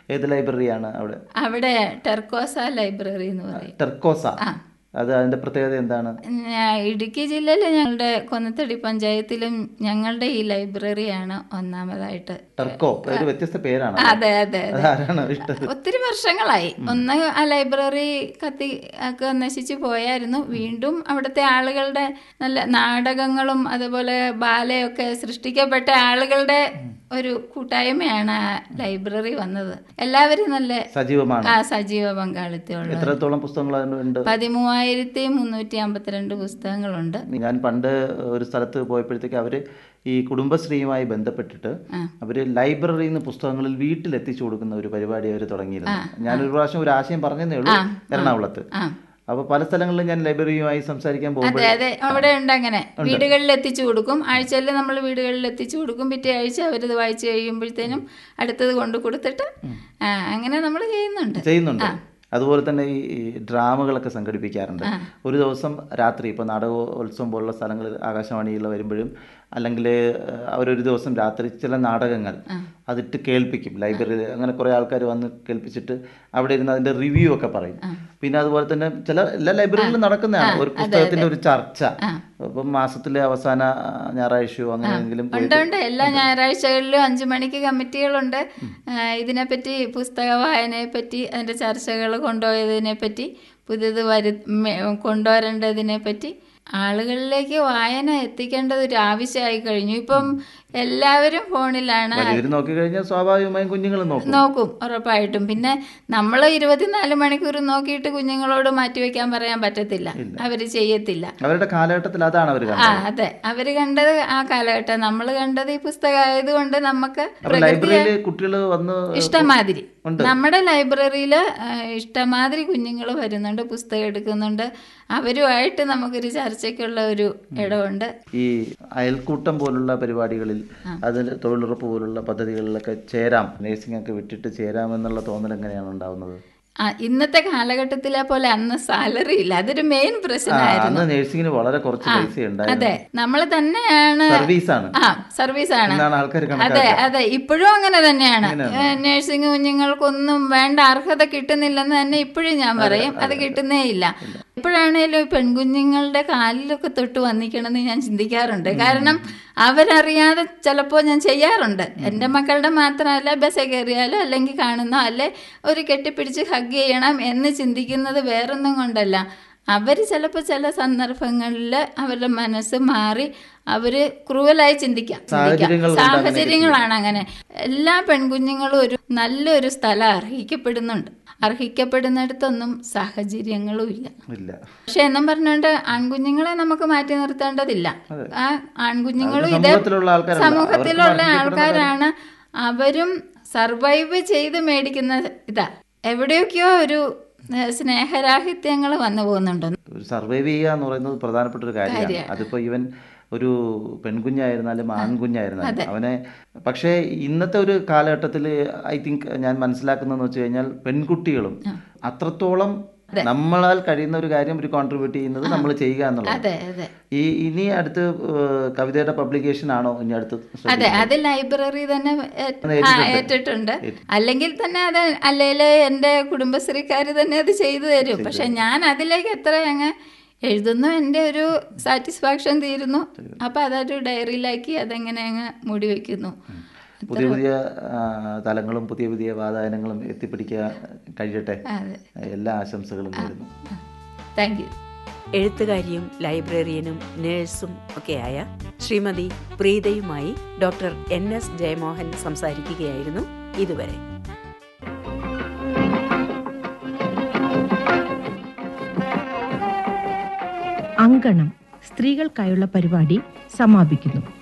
ഏത് ലൈബ്രറിയാണ് അവിടെ അവിടെ ടെർക്കോസ ലൈബ്രറി എന്ന് പറയും ടെർക്കോസ അത് അതിന്റെ പ്രത്യേകത എന്താണ് ഞാ- ഇടുക്കി ജില്ലയിലെ ഞങ്ങളുടെ കൊന്നത്തടി പഞ്ചായത്തിലും ഞങ്ങളുടെ ഈ ലൈബ്രറിയാണ് ഒന്നാമതായിട്ട് ടെർക്കോ ഒരു വ്യത്യസ്ത പേരാണ് അതെ അതെ അതെ അതാരാണ് ഇട്ടത് ഒത്തിരി വർഷങ്ങളായി ഒന്ന് ആ ലൈബ്രറി കത്തി ഒക്കെ നശിച്ചു പോയായിരുന്നു വീണ്ടും അവിടുത്തെ ആളുകളുടെ നല്ല നാടകങ്ങളും അതുപോലെ ബാലയൊക്കെ സൃഷ്ടിക്കപ്പെട്ട ആളുകളുടെ ഒരു കൂട്ടായ്മയാണ് ആ ലൈബ്രറി വന്നത് എല്ലാവരും നല്ല സജീവമാണ് ആ സജീവ പങ്കാളിത്തമുള്ള എത്രത്തോളം പുസ്തകങ്ങൾ അതിനുണ്ട് പതിമൂവായിരത്തി മുന്നൂറ്റി അമ്പത്തിരണ്ട് പുസ്തകങ്ങളുണ്ട് ഞാൻ പണ്ട് ഒരു സ്ഥലത്ത് പോയപ്പോഴത്തേക്ക് അവര് ഈ കുടുംബശ്രീയുമായി ബന്ധപ്പെട്ടിട്ട് അവര് ലൈബ്രറിയിൽ നിന്ന് പുസ്തകങ്ങളിൽ വീട്ടിൽ എത്തിച്ചു കൊടുക്കുന്ന ഒരു പരിപാടി അവർ തുടങ്ങിയിരുന്നു ഞാനൊരു പ്രാവശ്യം ഒരു ആശയം പറഞ്ഞതേ ഉള്ളൂ എറണാകുളത്ത് ആ അപ്പൊ പല സ്ഥലങ്ങളിലും ഞാൻ ലൈബ്രറിയുമായി സംസാരിക്കാൻ പോകുമ്പോൾ അതെ അതെ അവിടെ ഉണ്ട് അങ്ങനെ വീടുകളിൽ എത്തിച്ചു കൊടുക്കും ആഴ്ചയിൽ നമ്മൾ വീടുകളിൽ എത്തിച്ചു കൊടുക്കും പിറ്റേ ആഴ്ച അവരത് വായിച്ചു കഴിയുമ്പോഴത്തേനും അടുത്തത് കൊണ്ട് കൊടുത്തിട്ട് ആ, അങ്ങനെ നമ്മൾ ചെയ്യുന്നുണ്ട് ചെയ്യുന്നുണ്ട് അതുപോലെ തന്നെ ഈ ഈ ഡ്രാമകളൊക്കെ സംഘടിപ്പിക്കാറുണ്ട് ഒരു ദിവസം രാത്രി ഇപ്പോൾ നാടകോത്സവം പോലുള്ള സ്ഥലങ്ങളിൽ ആകാശവാണിയിൽ വരുമ്പോഴും അല്ലെങ്കിൽ അവരൊരു ദിവസം രാത്രി ചില നാടകങ്ങൾ അതിട്ട് കേൾപ്പിക്കും ലൈബ്രറിയിൽ അങ്ങനെ കുറേ ആൾക്കാർ വന്ന് കേൾപ്പിച്ചിട്ട് അവിടെ ഇരുന്ന് അതിന്റെ റിവ്യൂ ഒക്കെ പറയും പിന്നെ അതുപോലെ തന്നെ ചില എല്ലാ ലൈബ്രറിയിലും നടക്കുന്നതാണ് ഒരു പുസ്തകത്തിന്റെ ഒരു ചർച്ച ഇപ്പം മാസത്തിലെ അവസാന ആ, ഞായറാഴ്ചയോ അങ്ങനെയെങ്കിലും ഉണ്ട് ഉണ്ട് എല്ലാ ഞായറാഴ്ചകളിലും അഞ്ചു മണിക്ക് കമ്മിറ്റികളുണ്ട് ആ, ഇതിനെപ്പറ്റി പുസ്തക വായനയെ പറ്റി അതിൻ്റെ ചർച്ചകൾ കൊണ്ടുപോയതിനെ പറ്റി പുതിയത് വരു മെ- കൊണ്ടുവരേണ്ടതിനെ പറ്റി ആളുകളിലേക്ക് വായന എത്തിക്കേണ്ടത് ഒരു ആവശ്യമായി കഴിഞ്ഞു ഇപ്പം എല്ലാവരും ഫോണിലാണ് വലിയവർ നോക്കിക്കഴിഞ്ഞാൽ സ്വാഭാവികമായും കുഞ്ഞുങ്ങളും നോക്കും നോക്കും ഉറപ്പായിട്ടും പിന്നെ നമ്മൾ ഇരുപത്തിനാല് മണിക്കൂർ നോക്കിയിട്ട് കുഞ്ഞുങ്ങളോട് മാറ്റിവെക്കാൻ പറയാൻ പറ്റത്തില്ല അവർ ചെയ്യത്തില്ല അവരുടെ കാലഘട്ടത്തിൽ അതാണ് അവർ ആ അതെ അവര് കണ്ടത് ആ കാലഘട്ടം നമ്മൾ കണ്ടത് ഈ പുസ്തകം ആയതുകൊണ്ട് നമുക്ക് അപ്പൊ ലൈബ്രറിയിൽ കുട്ടികൾ വന്ന് ഇഷ്ടമാതിരി നമ്മുടെ ലൈബ്രറിയിൽ ഇഷ്ടമാതിരി കുഞ്ഞുങ്ങൾ വരുന്നുണ്ട് പുസ്തകം എടുക്കുന്നുണ്ട് അവരുമായിട്ട് നമുക്കൊരു ചർച്ചയ്ക്കുള്ള ഒരു ഇടമുണ്ട് ഈ അയൽക്കൂട്ടം പോലുള്ള പരിപാടികളിൽ അതിൽ തൊഴിലുറപ്പ് പോലുള്ള പദ്ധതികളിലൊക്കെ ചേരാം നേഴ്സിംഗ് ഒക്കെ വിട്ടിട്ട് ചേരാമെന്നുള്ള തോന്നൽ എങ്ങനെയാണ് ഉണ്ടാവുന്നത് ആ, ഇന്നത്തെ കാലഘട്ടത്തിലെ പോലെ അന്ന് സാലറി ഇല്ല അതൊരു മെയിൻ ആ, പ്രശ്നമായിരുന്നു അന്ന് നേഴ്സിംഗിന് വളരെ കുറച്ച് പൈസ ഉണ്ടായിരുന്നു അതെ നമ്മൾ തന്നെയാണ് സർവീസാണ് ആ സർവീസ് ആണ് എന്നാണ് ആൾക്കാർ അതെ കണക്കാക്കുക അതെ ഇപ്പോഴും അങ്ങനെ തന്നെയാണ് നഴ്സിംഗ് കുഞ്ഞുങ്ങൾക്കൊന്നും വേണ്ട അർഹത കിട്ടുന്നില്ലെന്ന് തന്നെ ഇപ്പോഴും ഞാൻ പറയും അത് കിട്ടുന്നേ ഇല്ല ഇപ്പോഴാണേലും ഈ പെൺകുഞ്ഞുങ്ങളുടെ കാലിലൊക്കെ തൊട്ട് വന്നിക്കണമെന്ന് ഞാൻ ചിന്തിക്കാറുണ്ട് കാരണം അവരറിയാതെ ചിലപ്പോൾ ഞാൻ ചെയ്യാറുണ്ട് എൻ്റെ മക്കളുടെ മാത്രമല്ല ബസ്സിൽ കയറിയാലോ അല്ലെങ്കിൽ കാണുന്നോ അല്ലെ ഒരു കെട്ടിപ്പിടിച്ച് ഹഗ് ചെയ്യണം എന്ന് ചിന്തിക്കുന്നത് വേറൊന്നും കൊണ്ടല്ല അവർ ചിലപ്പോൾ ചില സന്ദർഭങ്ങളിൽ അവരുടെ മനസ്സ് മാറി അവര് ക്രൂവലായി ചിന്തിക്കാം സാഹചര്യങ്ങൾ ചിന്തിക്കാം. കൊണ്ട് അങ്ങനെ സാഹചര്യങ്ങളാണ് അങ്ങനെ എല്ലാ പെൺകുഞ്ഞുങ്ങളും ഒരു നല്ലൊരു സ്ഥലം അർഹിക്കപ്പെടുന്നുണ്ട് അർഹിക്കപ്പെടുന്നിടത്തൊന്നും സാഹചര്യങ്ങളും ഇല്ല ഇല്ല പക്ഷെ എന്നും പറഞ്ഞുകൊണ്ട് ആൺകുഞ്ഞുങ്ങളെ നമുക്ക് മാറ്റി നിർത്തേണ്ടതില്ല ആ ആൺകുഞ്ഞുങ്ങളും അത് ഇതേ സമൂഹത്തിലുള്ള ആൾക്കാരല്ല. സമൂഹത്തിലുള്ള അവർക്ക് ആൾക്കാരാണ് അവരും സർവൈവ് ചെയ്ത് മേടിക്കുന്ന ഇതാ എവിടെയൊക്കെയോ ഒരു സ്നേഹരാഹിത്യങ്ങൾ വന്നു പോകുന്നുണ്ട് ഒരു സർവൈവ് ചെയ്യുക എന്ന് പറയുന്നത് പ്രധാനപ്പെട്ട ഒരു കാര്യമാണ് അതിപ്പോ ഇവൻ ഒരു പെൺകുഞ്ഞായിരുന്നാലും ആൺകുഞ്ഞായിരുന്നാലും അവനെ പക്ഷേ ഇന്നത്തെ ഒരു കാലഘട്ടത്തിൽ ഐ തിങ്ക് ഞാൻ മനസ്സിലാക്കുന്നതെന്ന് വെച്ച് കഴിഞ്ഞാൽ പെൺകുട്ടികളും അത്രത്തോളം നമ്മളാൽ കഴിയുന്ന ഒരു കാര്യം ഒരു കോൺട്രിബ്യൂട്ട് ചെയ്യുന്നത് നമ്മൾ ചെയ്യുക എന്നുള്ളത് അതെ അതെ ഈ ഇനി അടുത്ത് ഏഹ്, കവിതയുടെ പബ്ലിക്കേഷൻ ആണോ ഇനി അടുത്ത് അതെ അത് ലൈബ്രറി തന്നെ ഏറ്റ്- ആ, ഏറ്റിട്ടുണ്ട് അല്ലെങ്കിൽ തന്നെ അത് അല്ലെങ്കിൽ എൻ്റെ കുടുംബശ്രീക്കാർ തന്നെ അത് ചെയ്തു തരും പക്ഷെ ഞാൻ അതിലേക്ക് എത്ര അങ്ങ് എഴുതുന്നു എൻ്റെ ഒരു സാറ്റിസ്ഫാക്ഷൻ തീരുന്നു അപ്പൊ അതൊരു ഡയറിയിലാക്കി അതെങ്ങനെ അങ്ങ് മൂടി വെക്കുന്നു പുതിയ പുതിയ ആ, തലങ്ങളും പുതിയ പുതിയ വാതായനങ്ങളും എത്തിപ്പിടിക്കുക കഴിയട്ടെ അതെ എല്ലാ ആശംസകളും നേരുന്നു താങ്ക് യു എഴുത്തുകാരിയും ലൈബ്രറിയനും നേഴ്സും ഒക്കെയായ ശ്രീമതി പ്രീതയുമായി ഡോക്ടർ എൻ എസ് ജയമോഹൻ സംസാരിക്കുകയായിരുന്നു ഇതുവരെ അങ്കണം സ്ത്രീകൾക്കായുള്ള പരിപാടി സമാപിക്കുന്നു